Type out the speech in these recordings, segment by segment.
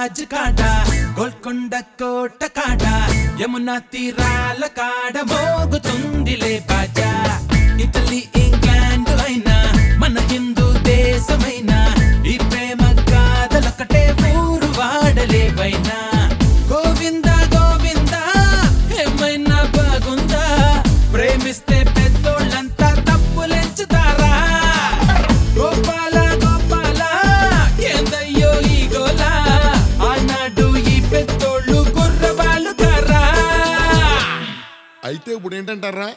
దర్వాజ్ కాడ గోల్కొండ కోట కాడ యమునా తీరాల కాడ మోగుతుందిలే బాజా ఇటలీ ఇంగ్లాండ్ అయినా మన హిందూ దేశమైనా ఈ ప్రేమ కాదలొకటే ఊరు వాడలేవైనా గోవింద గోవింద ఏమైనా బాగుందా ప్రేమిస్తే పెద్దోళ్ళంతా తప్పులెంచుతారా గోపాల గోపాల ఏందయ్యో ఈ గోల ఆనాడు ఈ పెద్దోళ్ళు కుర్రవాళ్ళు కర్రా అయితే ఇప్పుడు ఏంటంటారా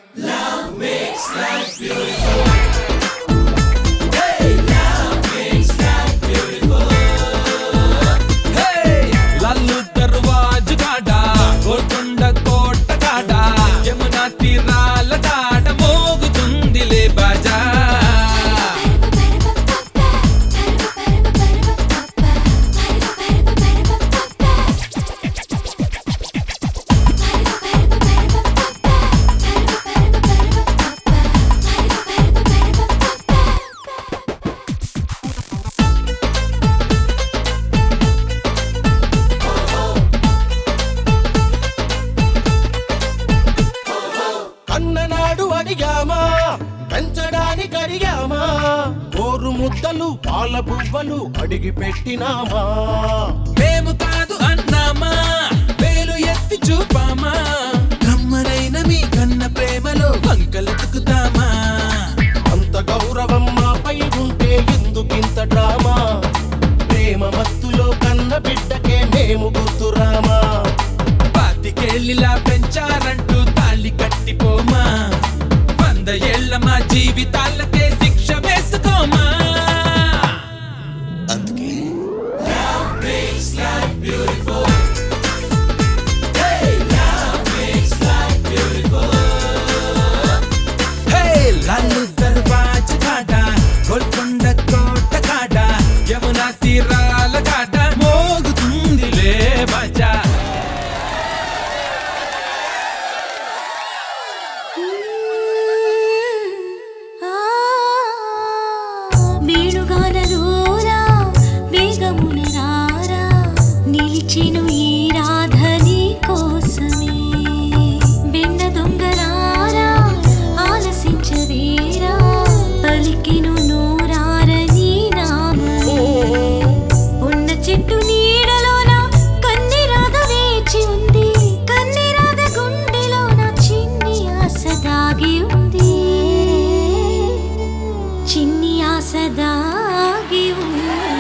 లల్లు దర్వాజ్ కాడ గోల్కొండ కోట కాడ యమునా తీరాల కాడ మోగుతుందిలే బాజా కన్ననాడు అడిగామా పెంచడానికి అడిగామా కోరు ముద్దలు పాల బువ్వలు అడిగి పెట్టినామా మేము కాదు అన్నామా వేలు ఎత్తి చూపామా కమ్మనైన మీ కన్న ప్రేమలో వంకలెతుకుతామా అంత గౌరవం మాపై ఉంటే ఎందుకింత డ్రామా ప్రేమ మత్తులో కన్న బిడ్డకే మేము గుర్తురామా పాతికేళ్ళిలా పెంచారంటూ తాళి కట్టిపోమా వంద ఏళ్ల మా జీవితాలకే శిక్ష వేసుకోమా అందుకే హే లల్లు దర్వాజ్ కాడ గోల్కొండ కోట కాడ యమునా తీరాల కాడ మోగుతుందిలే బాజా వేణుగానలోరా వేగమున రారా నిలిచెను ఈ రాధని కోసమే వెన్న దొంగరారా ఆలసించవేరా పలికెను నోరారని నామమే ఉన్న చెట్టు నీడలోన కన్ని రాధ వేచి ఉంది కన్ని రాధ గుండెలోన చిన్ని ఆశ దాగి ఉంది చిన్ని ఆశ దాగి ఉంది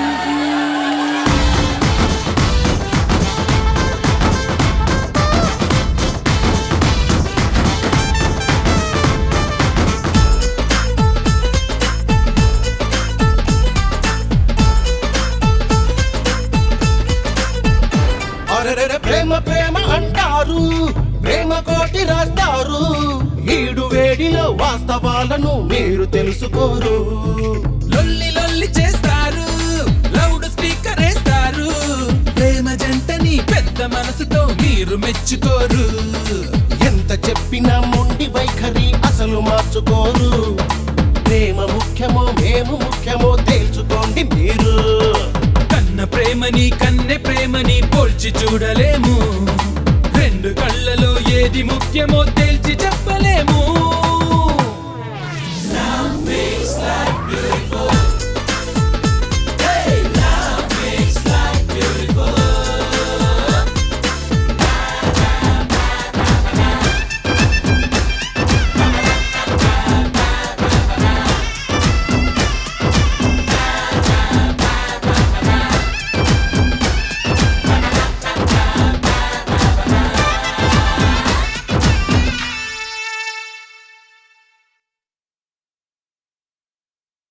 అరెరెరె ప్రేమ ప్రేమ అంటారు ప్రేమ కోటి రాస్తారు ఈడు వేడిలో వాస్తవాలను మీరు తెలుసుకోరు లొల్లి లొల్లి చేస్తారు లౌడ్ స్పీకర్ వేస్తారు ప్రేమ జంటని పెద్ద మనసుతో మీరు మెచ్చుకోరు ఎంత చెప్పినా మొండి వైఖరి అసలు మార్చుకోరు ప్రేమ ముఖ్యమో మేము ముఖ్యమో తేల్చుకోండి మీరు కన్న ప్రేమని కన్నె ప్రేమని పోల్చి చూడలేము రెండు కళ్ళలో ఏది ముఖ్యమో తేల్చి చెప్పలేము